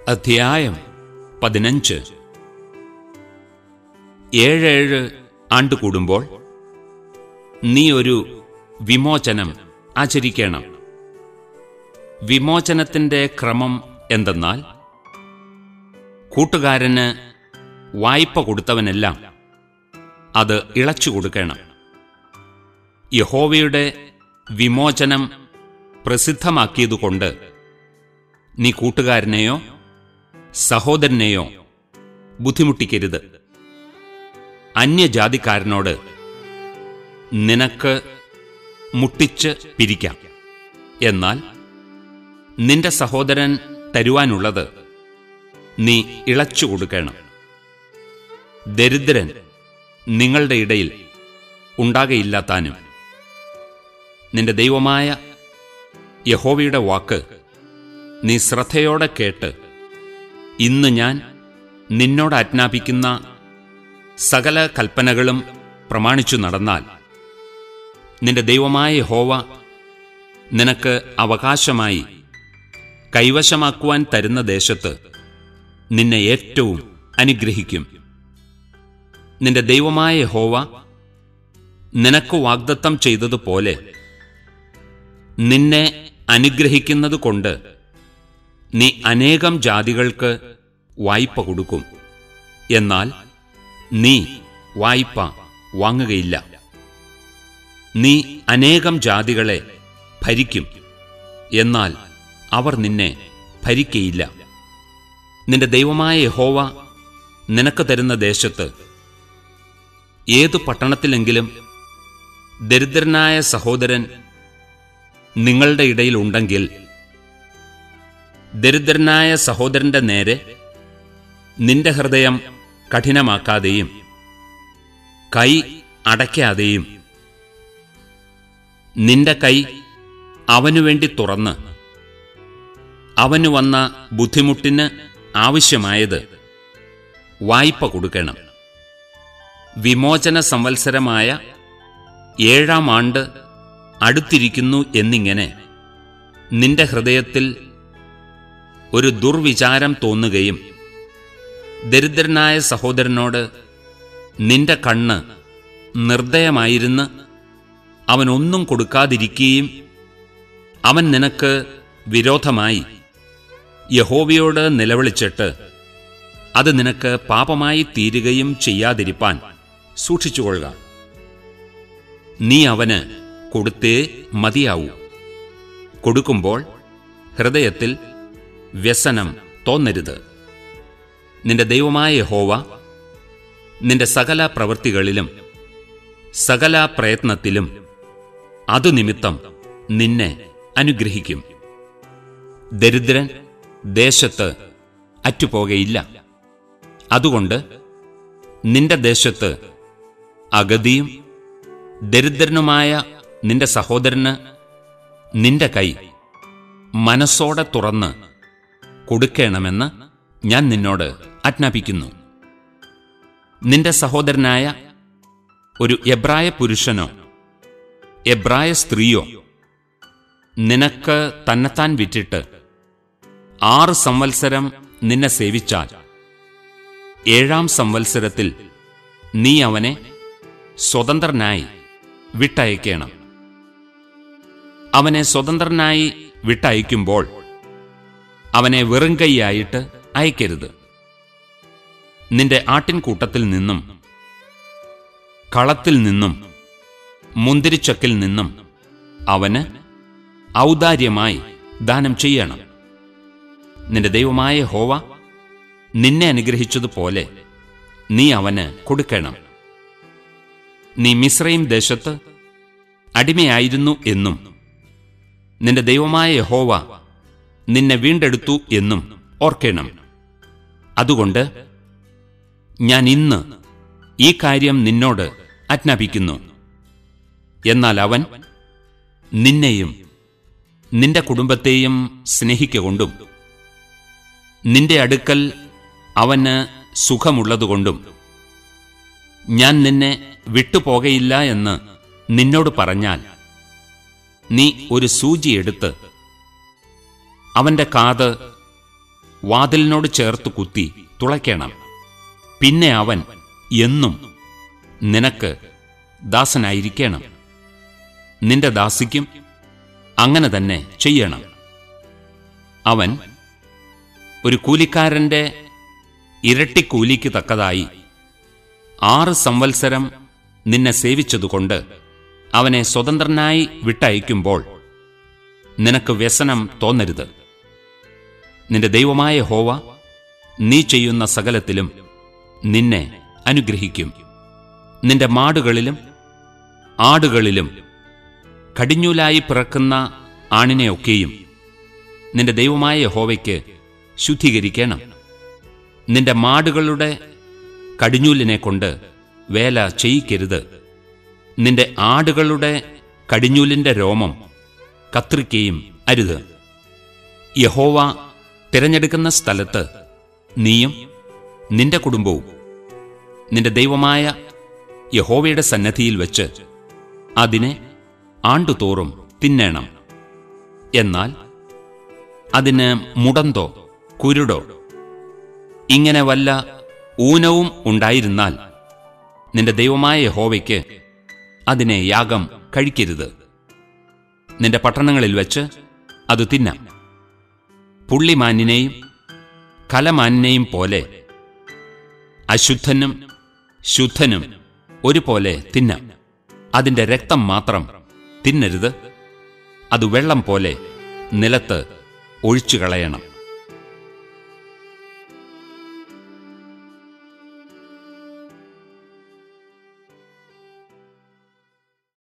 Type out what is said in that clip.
അധ്യായം പതിനഞ്ച് ഏഴേഴ് ആണ്ട് കൂടുമ്പോൾ നീ ഒരു വിമോചനം ആചരിക്കണം വിമോചനത്തിന്റെ ക്രമം എന്തെന്നാൽ കൂട്ടുകാരന് വായ്പ കൊടുത്തവനെല്ലാം അത് ഇളച്ചു കൊടുക്കണം യഹോവയുടെ വിമോചനം പ്രസിദ്ധമാക്കിയതുകൊണ്ട് നീ കൂട്ടുകാരനെയോ സഹോദരനെയോ ബുദ്ധിമുട്ടിക്കരുത് അന്യജാതിക്കാരനോട് നിനക്ക് മുട്ടിച്ച് പിരിക്കാം എന്നാൽ നിന്റെ സഹോദരൻ തരുവാനുള്ളത് നീ ഇളച്ചു കൊടുക്കണം ദരിദ്രൻ നിങ്ങളുടെ ഇടയിൽ ഉണ്ടാകയില്ലാത്താനും നിന്റെ ദൈവമായ യഹോവയുടെ വാക്ക് നീ ശ്രദ്ധയോടെ കേട്ട് ഇന്ന് ഞാൻ നിന്നോട് ആജ്ഞാപിക്കുന്ന സകല കൽപ്പനകളും പ്രമാണിച്ചു നടന്നാൽ നിന്റെ ദൈവമായ യഹോവ നിനക്ക് അവകാശമായി കൈവശമാക്കുവാൻ തരുന്ന ദേശത്ത് നിന്നെ ഏറ്റവും അനുഗ്രഹിക്കും നിന്റെ ദൈവമായ യഹോവ നിനക്ക് വാഗ്ദത്തം ചെയ്തതുപോലെ നിന്നെ അനുഗ്രഹിക്കുന്നത് കൊണ്ട് നീ അനേകം ജാതികൾക്ക് വായ്പ കൊടുക്കും എന്നാൽ നീ വായ്പ വാങ്ങുകയില്ല നീ അനേകം ജാതികളെ ഭരിക്കും എന്നാൽ അവർ നിന്നെ ഭരിക്കയില്ല നിന്റെ ദൈവമായ യഹോവ നിനക്ക് തരുന്ന ദേശത്ത് ഏതു പട്ടണത്തിലെങ്കിലും ദരിദ്രനായ സഹോദരൻ നിങ്ങളുടെ ഇടയിൽ ഉണ്ടെങ്കിൽ ദരിദ്രനായ സഹോദരന്റെ നേരെ നിന്റെ ഹൃദയം കഠിനമാക്കാതെയും കൈ അടയ്ക്കാതെയും നിന്റെ കൈ അവനു വേണ്ടി തുറന്ന് അവനു വന്ന ബുദ്ധിമുട്ടിന് ആവശ്യമായത് വായ്പ കൊടുക്കണം വിമോചന സംവത്സരമായ ഏഴാം ആണ്ട് അടുത്തിരിക്കുന്നു എന്നിങ്ങനെ നിന്റെ ഹൃദയത്തിൽ ഒരു ദുർവിചാരം തോന്നുകയും ദരിദ്രനായ സഹോദരനോട് നിന്റെ കണ്ണ് നിർദ്ദയമായിരുന്ന് അവനൊന്നും കൊടുക്കാതിരിക്കുകയും അവൻ നിനക്ക് വിരോധമായി യഹോവയോട് നിലവിളിച്ചിട്ട് അത് നിനക്ക് പാപമായി തീരുകയും ചെയ്യാതിരിപ്പാൻ സൂക്ഷിച്ചുകൊള്ളുക നീ അവന് കൊടുത്തേ മതിയാവൂ കൊടുക്കുമ്പോൾ ഹൃദയത്തിൽ വ്യസനം തോന്നരുത് നിന്റെ ദൈവമായ യഹോവ നിന്റെ സകല പ്രവൃത്തികളിലും സകല പ്രയത്നത്തിലും അതു നിമിത്തം നിന്നെ അനുഗ്രഹിക്കും ദരിദ്രൻ ദേശത്ത് അറ്റുപോകയില്ല അതുകൊണ്ട് നിന്റെ ദേശത്ത് അഗതിയും ദരിദ്രനുമായ നിന്റെ സഹോദരന് നിന്റെ കൈ മനസ്സോടെ തുറന്ന് കൊടുക്കണമെന്ന് ഞാൻ നിന്നോട് ആജ്ഞാപിക്കുന്നു നിന്റെ സഹോദരനായ ഒരു എബ്രായ പുരുഷനോ എബ്രായ സ്ത്രീയോ നിനക്ക് തന്നെത്താൻ വിറ്റിട്ട് ആറ് സംവത്സരം നിന്നെ സേവിച്ചാൽ ഏഴാം സംവത്സരത്തിൽ നീ അവനെ സ്വതന്ത്രനായി വിട്ടയക്കണം അവനെ സ്വതന്ത്രനായി വിട്ടയക്കുമ്പോൾ അവനെ വെറുങ്കൈയായിട്ട് അയക്കരുത് നിന്റെ ആട്ടിൻകൂട്ടത്തിൽ നിന്നും കളത്തിൽ നിന്നും മുന്തിരിച്ചക്കിൽ നിന്നും അവന് ഔദാര്യമായി ദാനം ചെയ്യണം നിന്റെ ദൈവമായ ഹോവ നിന്നെ അനുഗ്രഹിച്ചതുപോലെ നീ അവന് കൊടുക്കണം നീ മിശ്രയും ദേശത്ത് അടിമയായിരുന്നു എന്നും നിന്റെ ദൈവമായ യഹോവ നിന്നെ വീണ്ടെടുത്തു എന്നും ഓർക്കണം അതുകൊണ്ട് ഞാൻ ഇന്ന് ഈ കാര്യം നിന്നോട് ആജ്ഞാപിക്കുന്നു എന്നാൽ അവൻ നിന്നെയും നിന്റെ കുടുംബത്തെയും സ്നേഹിക്കൊണ്ടും നിന്റെ അടുക്കൽ അവന് സുഖമുള്ളതുകൊണ്ടും ഞാൻ നിന്നെ വിട്ടുപോകയില്ല എന്ന് നിന്നോട് പറഞ്ഞാൽ നീ ഒരു സൂചി എടുത്ത് അവന്റെ കാത് വാതിലിനോട് ചേർത്ത് കുത്തി തുളയ്ക്കണം പിന്നെ അവൻ എന്നും നിനക്ക് ദാസനായിരിക്കണം നിന്റെ ദാസിക്കും അങ്ങനെ തന്നെ ചെയ്യണം അവൻ ഒരു കൂലിക്കാരന്റെ ഇരട്ടിക്കൂലിക്ക് തക്കതായി ആറ് സംവത്സരം നിന്നെ സേവിച്ചതുകൊണ്ട് അവനെ സ്വതന്ത്രനായി വിട്ടയക്കുമ്പോൾ നിനക്ക് വ്യസനം തോന്നരുത് നിന്റെ ദൈവമായ ഹോവ നീ ചെയ്യുന്ന സകലത്തിലും നിന്നെ അനുഗ്രഹിക്കും നിന്റെ മാടുകളിലും ആടുകളിലും കടിഞ്ഞൂലായി പിറക്കുന്ന ആണിനെയൊക്കെയും നിന്റെ ദൈവമായ യഹോവയ്ക്ക് ശുദ്ധീകരിക്കണം നിന്റെ മാടുകളുടെ കടിഞ്ഞൂലിനെ കൊണ്ട് വേല ചെയ്യിക്കരുത് നിന്റെ ആടുകളുടെ കടിഞ്ഞൂലിന്റെ രോമം കത്രിക്കുകയും അരുത് യഹോവ തിരഞ്ഞെടുക്കുന്ന സ്ഥലത്ത് നീയും നിന്റെ കുടുംബവും നിന്റെ ദൈവമായ യഹോവയുടെ സന്നദ്ധിയിൽ വെച്ച് അതിനെ ആണ്ടുതോറും തിന്നേണം എന്നാൽ അതിന് മുടന്തോ കുരുടോ ഇങ്ങനെ വല്ല ഊനവും ഉണ്ടായിരുന്നാൽ നിന്റെ ദൈവമായ യഹോവയ്ക്ക് അതിനെ യാഗം കഴിക്കരുത് നിന്റെ പട്ടണങ്ങളിൽ വെച്ച് അത് തിന്നാം പുള്ളിമാനിനെയും കലമാനിനെയും പോലെ അശുദ്ധനും ശുദ്ധനും ഒരുപോലെ തിന്നാം അതിന്റെ രക്തം മാത്രം തിന്നരുത് അത് വെള്ളം പോലെ നിലത്ത് ഒഴിച്ചു കളയണം